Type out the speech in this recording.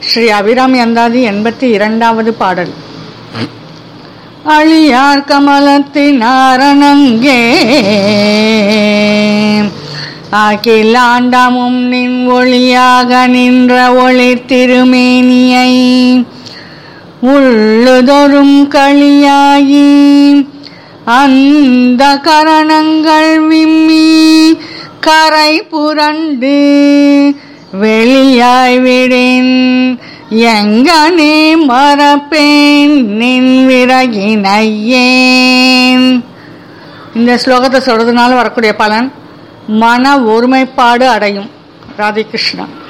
ஸ்ரீ அபிராமி அந்தாதி எண்பத்தி இரண்டாவது பாடல் அழியார் கமலத்தின் ஆரணங்கே அகிலாண்டமும் நின் ஒளியாக நின்ற ஒளி திருமேனியை உள்ளுதொரும் களியாகி அந்த கரணங்கள் விம்மி கரை புரண்டு வெளியாய் விடேன் எங்கனே மறப்பேன் நின் விறகினையேன் இந்த ஸ்லோகத்தை சொல்றதுனால வரக்கூடிய பலன் மன ஒருமைப்பாடு அடையும் ராதே கிருஷ்ணா